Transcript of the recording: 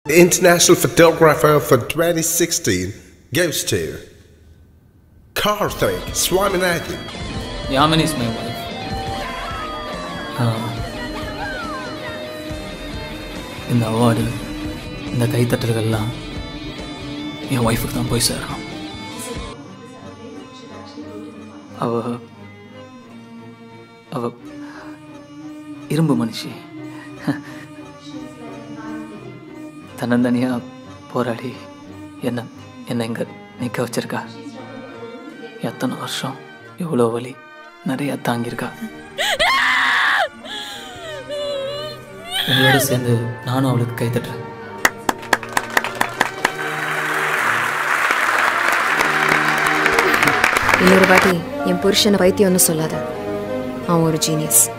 International Photographer for 2016 goes to Karthik Swaminathan. Yaman is my wife. இந்த award இந்த கைத்தட்டல்கள்லாம் என் ஒய்ஃபுக்கு தான் போய் சேரணும் அவ அவ இரும்பு மனுஷி தன்னந்தனியாக போராடி என்ன என்னை இங்கே நிற்க வச்சிருக்கா எத்தனை வருஷம் எவ்வளோ வலி நிறைய தாங்கியிருக்கா உங்களோட சேர்ந்து நானும் அவளுக்கு கை தட்டுறேன் இன்னொரு வாட்டி என் புருஷனை பைத்தியம்னு சொல்லாத அவன் ஒரு ஜீனியஸ்